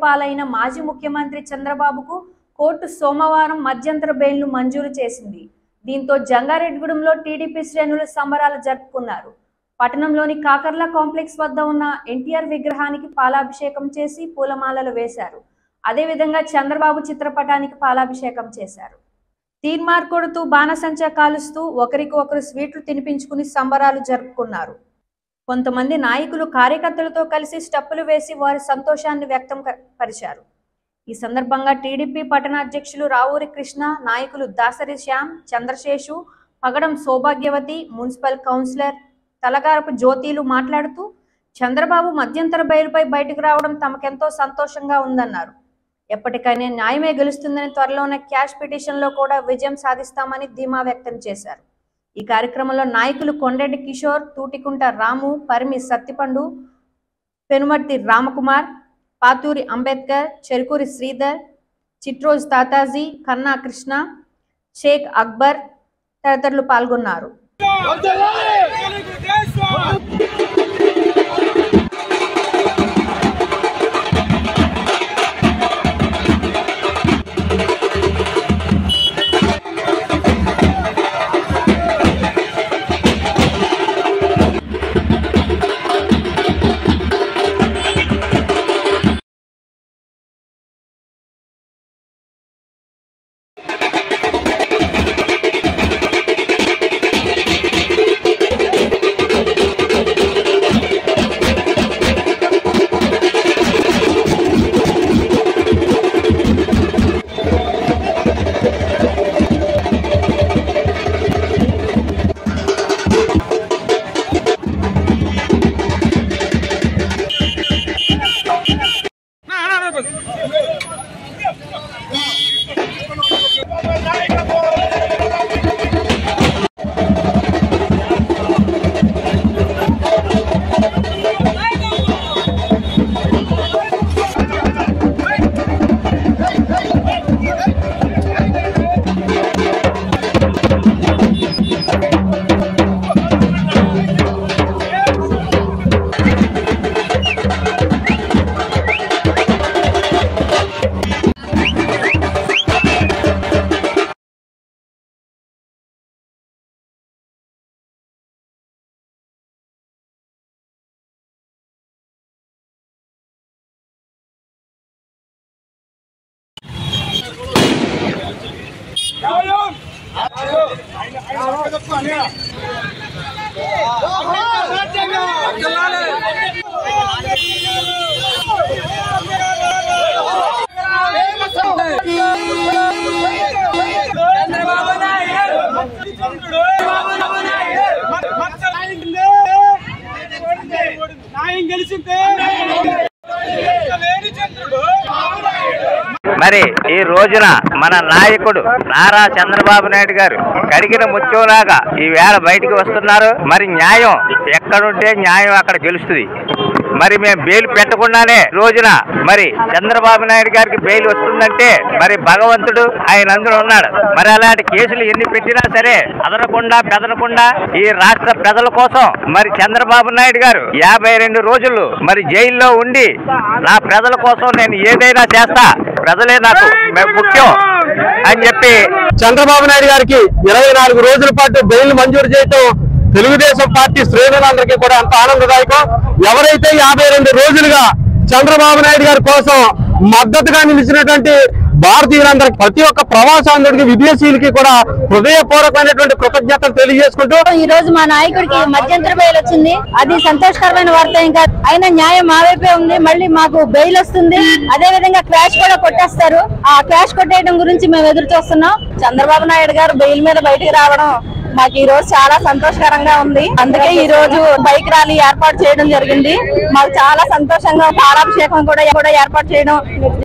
పాలైన మాజీ ముఖ్యమంత్రి చంద్రబాబుకు కోర్టు సోమవారం మధ్యంతర బెయిల్ను మంజూరు చేసింది దీంతో జంగారెడ్డిగూడెంలో టీడీపీ శ్రేణులు సంబరాలు జరుపుకున్నారు పట్టణంలోని కాకర్ల కాంప్లెక్స్ వద్ద ఉన్న ఎన్టీఆర్ విగ్రహానికి పాలాభిషేకం చేసి పూలమాలలు వేశారు అదేవిధంగా చంద్రబాబు చిత్రపటానికి పాలాభిషేకం చేశారు తీర్మార్ కొడుతూ బాణసంచా కాలుస్తూ ఒకరికి ఒకరు స్వీట్లు తినిపించుకుని సంబరాలు జరుపుకున్నారు కొంతమంది నాయకులు కార్యకర్తలతో కలిసి స్టెప్పులు వేసి వారి సంతోషాన్ని వ్యక్తం క- పరిచారు ఈ సందర్భంగా టీడీపీ పట్టణ అధ్యక్షులు రావూరి కృష్ణ నాయకులు దాసరి శ్యామ్ చంద్రశేషు పగడం సౌభాగ్యవతి మున్సిపల్ కౌన్సిలర్ తలగారపు జ్యోతిలు మాట్లాడుతూ చంద్రబాబు మధ్యంతర బయలుపై బయటకు రావడం తమకెంతో సంతోషంగా ఉందన్నారు ఎప్పటికైనా న్యాయమే గెలుస్తుందని త్వరలోనే క్యాష్ పిటిషన్లో కూడా విజయం సాధిస్తామని ధీమా వ్యక్తం చేశారు ఈ కార్యక్రమంలో నాయకులు కొండెడ్డి కిషోర్ తూటికుంట రాము పరిమి సత్తిపండు పెనుమర్తి రామకుమార్ పాతూరి అంబేద్కర్ చెరుకూరి శ్రీధర్ చిట్రోజ్ తాతాజీ కన్నా కృష్ణ షేక్ అక్బర్ తదితరులు పాల్గొన్నారు న్యాయం గెలిచిందే వేణి చంద్రుడు మరి ఈ రోజున మన నాయకుడు నారా చంద్రబాబు నాయుడు గారు కడిగిన ముత్యంలాగా ఈ వేళ బయటికి వస్తున్నారు మరి న్యాయం ఎక్కడుంటే న్యాయం అక్కడ గెలుస్తుంది మరి మేము బెయిల్ పెట్టకుండానే రోజున మరి చంద్రబాబు నాయుడు గారికి బెయిల్ వస్తుందంటే మరి భగవంతుడు ఆయన అందులో ఉన్నాడు మరి అలాంటి కేసులు ఎన్ని పెట్టినా సరే అదనకుండా బెదరకుండా ఈ రాష్ట్ర ప్రజల కోసం మరి చంద్రబాబు నాయుడు గారు యాభై రెండు రోజులు మరి జైల్లో ఉండి నా ప్రజల కోసం నేను ఏదైనా చేస్తా ప్రజలే నాకు మే- ముఖ్యం అని చెప్పి చంద్రబాబు నాయుడు గారికి ఇరవై నాలుగు రోజుల పాటు బెయిల్ మంజూరు చేయటం తెలుగుదేశం పార్టీ శ్రేణులందరికీ కూడా ఎంత ఆనందదాయకం ఎవరైతే యాభై రెండు రోజులుగా చంద్రబాబు నాయుడు గారి కోసం మద్దతుగా నిలిచినటువంటి భారతీయులందరికీ ప్రతి ఒక్క ప్రవాసాంధ్రుడికి విదేశీయులకి కూడా హృదయపూర్వకమైనటువంటి కృతజ్ఞతలు తెలియజేసుకుంటూ ఈ రోజు మా నాయకుడికి మధ్యంతర బెయిల్ వచ్చింది అది సంతోషకరమైన వార్త ఇంకా అయినా న్యాయం మా వైపే ఉంది మళ్ళీ మాకు బెయిల్ వస్తుంది అదే విధంగా క్రాష్ కూడా కొట్టేస్తారు ఆ క్రాష్ కొట్టేయడం గురించి మేము ఎదురు చూస్తున్నాం చంద్రబాబు నాయుడు గారు బెయిల్ మీద బయటికి రావడం మాకు ఈ రోజు చాలా సంతోషకరంగా ఉంది అందుకే ఈ రోజు బైక్ ర్యాలీ ఏర్పాటు చేయడం జరిగింది మాకు చాలా సంతోషంగా పాలాభిషేకం కూడా కూడా ఏర్పాటు చేయడం